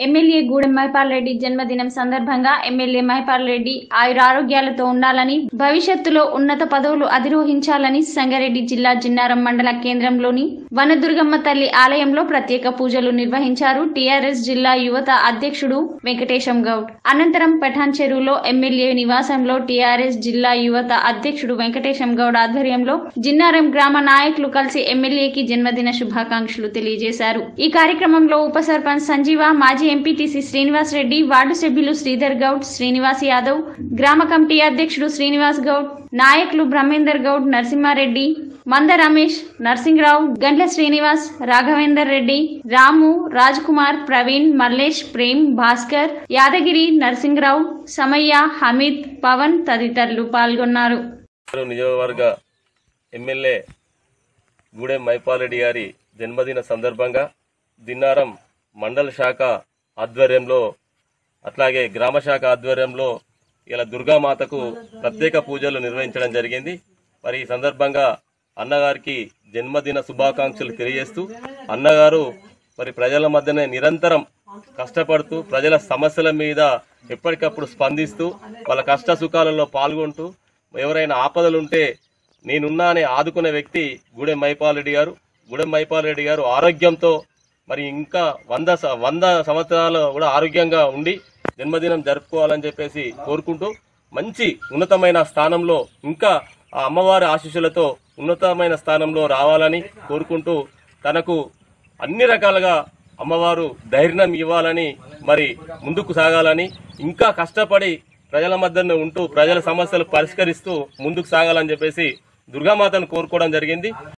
MLA Gudem Mypal Reddy జన్మదినం సందర్భంగా MLA Mypal Reddy ఆయురారోగ్యాలతో ఉండాలని భవిష్యత్తులో ఉన్నత పదవులు అధిరోహించాలని సంగారెడ్డి జిల్లా జిన్నారం మండల కేంద్రంలోని వనదుర్గమ్మ తల్లి ఆలయంలో ప్రత్యేక పూజలు నిర్వహించారు టీఆర్ఎస్ జిల్లా యువత అధ్యక్షుడు వెంకటేశం గౌడ్ అనంతరం పఠాన్ చెరువులో ఎమ్మెల్యే నివాసంలో టీఆర్ఎస్ జిల్లా యువత అధ్యక్షుడు వెంకటేశం గౌడ్ ఆధ్వర్యంలో జిన్నారం గ్రామ నాయకులు కలిసి ఎమ్మెల్యేకి జన్మదిన శుభాకాంక్షలు తెలియజేశారు ఈ కార్యక్రమంలో ఉప సర్పంచ్ సంజీవ మాజీ ఎంపీటీసీ శ్రీనివాస్ రెడ్డి వార్డు సభ్యులు శ్రీధర్ గౌడ్ శ్రీనివాస్ యాదవ్ గ్రామ కమిటీ అధ్యక్షుడు శ్రీనివాస్ గౌడ్ నాయకులు బ్రహ్మేందర్ గౌడ్ నరసింహారెడ్డి మంద రమేష్ నర్సింగ్రావు గండ్ల శ్రీనివాస్ రాఘవేందర్ రెడ్డి రాము రాజ్ కుమార్ ప్రవీణ్ మల్లేష్ ప్రేమ్ భాస్కర్ యాదగిరి నర్సింగ్రావు సమయ్య హమీద్ పవన్ తదితరులు పాల్గొన్నారు చిత్తూరు నియోజకవర్గ ఎమ్మెల్యే గూడెం మైపాలరెడ్డి గారి జన్మదిన సందర్భంగా దిన్నారం మండల శాఖ ఆధ్వర్యంలో అట్లాగే గ్రామ శాఖ ఆధ్వర్యంలో ఇలా దుర్గామాతకు ప్రత్యేక పూజలు నిర్వహించడం జరిగింది మరి ఈ సందర్భంగా అన్నగారికి జన్మదిన శుభాకాంక్షలు తెలియజేస్తూ అన్నగారు మరి ప్రజల మధ్యనే నిరంతరం కష్టపడుతూ ప్రజల సమస్యల మీద ఎప్పటికప్పుడు స్పందిస్తూ వాళ్ళ కష్ట సుఖాలలో పాల్గొంటూ ఎవరైనా ఆపదలుంటే నేనున్నా అని ఆదుకునే వ్యక్తి గూడెం మైపాల్ రెడ్డి గారు గూడెం మైపాల్ రెడ్డి గారు ఆరోగ్యంతో మరి ఇంకా వంద స- వంద సంవత్సరాలు కూడా ఆరోగ్యంగా ఉండి జన్మదినం జరుపుకోవాలని చెప్పేసి కోరుకుంటూ మంచి ఉన్నతమైన స్థానంలో ఇంకా ఆ అమ్మవారి ఆశీస్సులతో ఉన్నతమైన స్థానంలో రావాలని కోరుకుంటూ తనకు అన్ని రకాలుగా అమ్మవారు ధైర్యం ఇవ్వాలని మరి ముందుకు సాగాలని ఇంకా కష్టపడి ప్రజల మధ్యన ఉంటూ ప్రజల సమస్యలు పరిష్కరిస్తూ ముందుకు సాగాలని చెప్పేసి దుర్గామాతను కోరుకోవడం జరిగింది